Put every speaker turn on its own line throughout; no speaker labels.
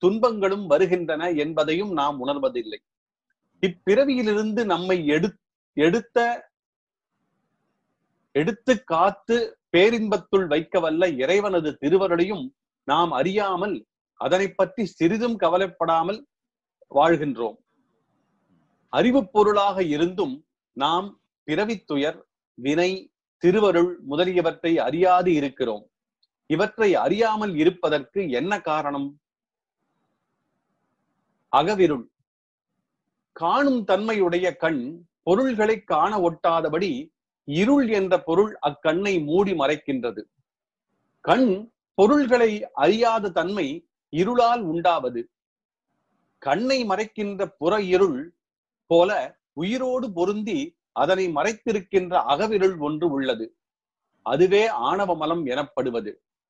துன்பங்களும் வருகின்றன என்பதையும் நாம் உணர்வதில்லை இப்பிறவியிலிருந்து நம்மை எடு எடுத்த எடுத்து காத்து பேரின்பத்துள் வைக்க வல்ல இறைவனது திருவருளையும் நாம் அறியாமல் அதனை பற்றி சிறிதும் கவலைப்படாமல் வாழ்கின்றோம் அறிவு பொருளாக இருந்தும் நாம் பிறவித்துயர் வினை திருவருள் முதலியவற்றை அறியாது இருக்கிறோம் இவற்றை அறியாமல் இருப்பதற்கு என்ன காரணம் அகவிருள் காணும் தன்மையுடைய கண் பொருள்களை காண ஒட்டாதபடி இருள் என்ற பொருள் அக்கண்ணை மூடி மறைக்கின்றது கண் பொருள்களை அறியாத தன்மை இருளால் உண்டாவது கண்ணை மறைக்கின்ற புற இருள் போல உயிரோடு பொருந்தி அதனை மறைத்திருக்கின்ற அகவிருள் ஒன்று உள்ளது அதுவே ஆணவ மலம் எனப்படுவது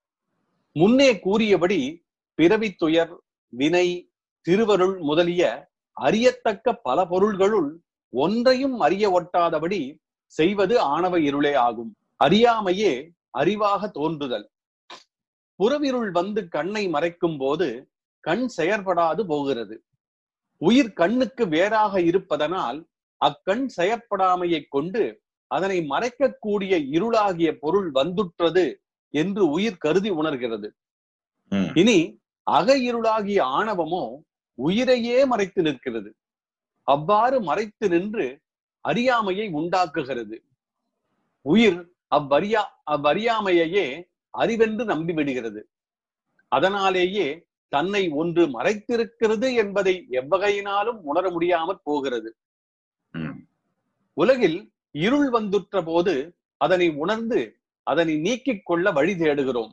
முன்னே கூறியபடி பிறவி துயர் வினை திருவருள் முதலிய அறியத்தக்க பல பொருள்களுள் ஒன்றையும் அறிய ஒட்டாதபடி செய்வது ஆணவ இருளே ஆகும் அறியாமையே அறிவாக தோன்றுதல் புறவிருள் வந்து கண்ணை மறைக்கும் போது கண் செயற்படாது போகிறது உயிர் கண்ணுக்கு வேறாக இருப்பதனால் அக்கண் செயற்படாமையை கொண்டு அதனை மறைக்கக்கூடிய இருளாகிய பொருள் வந்துற்றது என்று உயிர் கருதி உணர்கிறது
ம்.
இனி அக இருளாகிய ஆணவமோ உயிரையே மறைத்து நிற்கிறது அவ்வாறு மறைத்து நின்று அறியாமையை உண்டாக்குகிறது உயிர் அவ்வறியா அவ்வறியாமையையே அறிவென்று நம்பிவிடுகிறது அதனாலேயே தன்னை ஒன்று மறைத்திருக்கிறது என்பதை எவ்வகையினாலும் உணர முடியாமற் போகிறது
ம்.
உலகில் இருள் வந்துற்ற போது அதனை உணர்ந்து அதனை நீக்கிக் கொள்ள வழி தேடுகிறோம்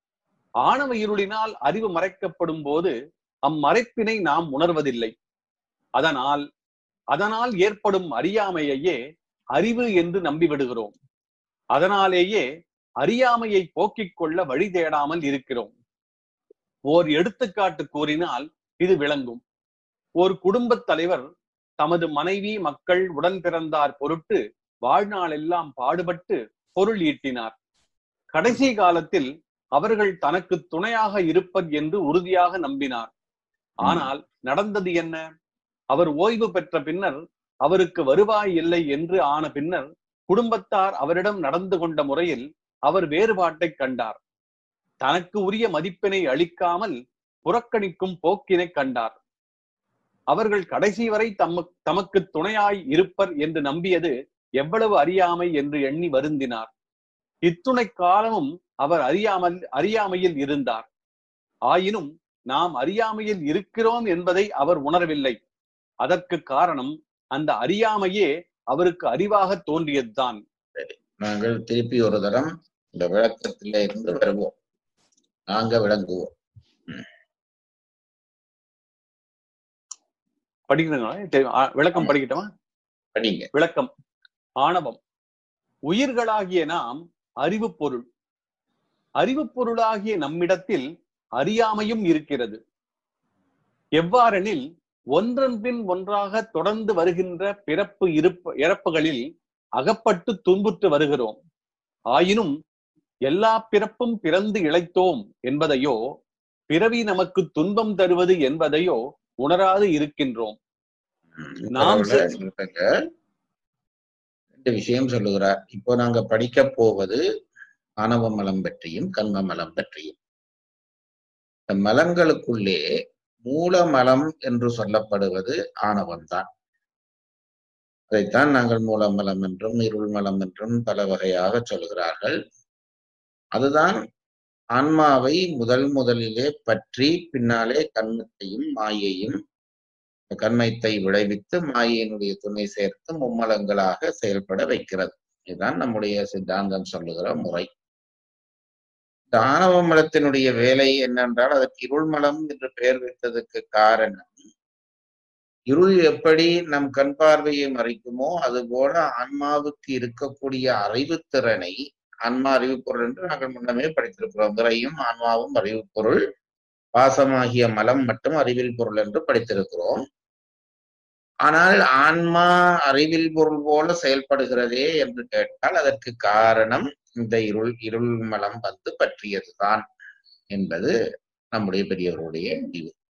ஆணவ இருளினால் அறிவு மறைக்கப்படும் போது அம்மறைப்பினை நாம் உணர்வதில்லை அதனால் அதனால் ஏற்படும் அறியாமையையே அறிவு என்று நம்பிவிடுகிறோம் அதனாலேயே அறியாமையை போக்கிக் கொள்ள வழி தேடாமல் இருக்கிறோம் ஓர் எடுத்துக்காட்டு கூறினால் இது விளங்கும் ஒரு குடும்பத் தலைவர் தமது மனைவி மக்கள் உடன் பிறந்தார் பொருட்டு வாழ்நாளெல்லாம் பாடுபட்டு பொருள் ஈட்டினார் கடைசி காலத்தில் அவர்கள் தனக்கு துணையாக இருப்பர் என்று உறுதியாக நம்பினார் ஆனால் நடந்தது என்ன அவர் ஓய்வு பெற்ற பின்னர் அவருக்கு வருவாய் இல்லை என்று ஆன பின்னர் குடும்பத்தார் அவரிடம் நடந்து கொண்ட முறையில் அவர் வேறுபாட்டை கண்டார் தனக்கு உரிய மதிப்பினை அளிக்காமல் புறக்கணிக்கும் போக்கினை கண்டார் அவர்கள் கடைசி வரை தம்ம தமக்கு துணையாய் இருப்பர் என்று நம்பியது எவ்வளவு அறியாமை என்று எண்ணி வருந்தினார் இத்துணை காலமும் அவர் அறியாமல் அறியாமையில் இருந்தார் ஆயினும் நாம் அறியாமையில் இருக்கிறோம் என்பதை அவர் உணரவில்லை அதற்கு காரணம் அந்த அறியாமையே அவருக்கு அறிவாக தோன்றியதுதான்
நாங்கள் திருப்பி ஒரு தரம் இந்த விளக்கத்தில இருந்து வருவோம் நாங்க விளங்குவோம்
படிக்கிறீங்களா தெரி- ஆ, விளக்கம்
ஆமா.
படிக்கட்டுமா
படிங்க
விளக்கம் ஆணவம் உயிர்களாகிய நாம் அறிவு பொருள் அறிவு பொருளாகிய நம்மிடத்தில் அறியாமையும் இருக்கிறது எவ்வாறெனில் ஒன்றன் பின் ஒன்றாக தொடர்ந்து வருகின்ற பிறப்பு இருப்பு இறப்புகளில் அகப்பட்டு துன்புற்று வருகிறோம் ஆயினும் எல்லா பிறப்பும் பிறந்து இழைத்தோம் என்பதையோ பிறவி நமக்கு துன்பம் தருவது என்பதையோ உணராது இருக்கின்றோம்
ம்,
நாம்
பரவாயில்ல, நிறுத்துங்க. ரெண்டு விஷயம் சொல்லுகிறார் இப்போ நாங்க படிக்க போவது ஆணவ மலம் பற்றியும் கண்ம மலம் பற்றியும் இந்த மலங்களுக்குள்ளே மூல மலம் என்று சொல்லப்படுவது ஆணவம்தான் அதைத்தான் நாங்கள் மூலமலம் என்றும் இருள் மலம் என்றும் பல வகையாக சொல்கிறார்கள் அதுதான் ஆன்மாவை முதல் முதலிலே பற்றி பின்னாலே கண்மத்தையும் மாயையும் கண்மத்தை விளைவித்து மாயையினுடைய துணை சேர்த்து மும்மலங்களாக செயல்பட வைக்கிறது இதுதான் நம்முடைய சித்தாந்தம் சொல்லுகிற முறை இந்த ஆணவ மலத்தினுடைய வேலை என்னென்றால் அதற்கு இருள் மலம் என்று பெயர் வைத்ததுக்கு காரணம் இருள் எப்படி நம் கண் பார்வையை மறைக்குமோ அதுபோல ஆன்மாவுக்கு இருக்கக்கூடிய அறிவுத்திறனை ஆன்மா அறிவு பொருள் என்று நாங்கள் முன்னமே படித்திருக்கிறோம் விரையும் ஆன்மாவும் அறிவு பொருள் பாசமாகிய மலம் மட்டும் அறிவில் பொருள் என்று படித்திருக்கிறோம் ஆனால் ஆன்மா அறிவில் பொருள் போல செயல்படுகிறதே என்று கேட்டால் அதற்கு காரணம் இந்த இருள் இருள் மலம் வந்து பற்றியதுதான் என்பது நம்முடைய பெரியவருடைய முடிவு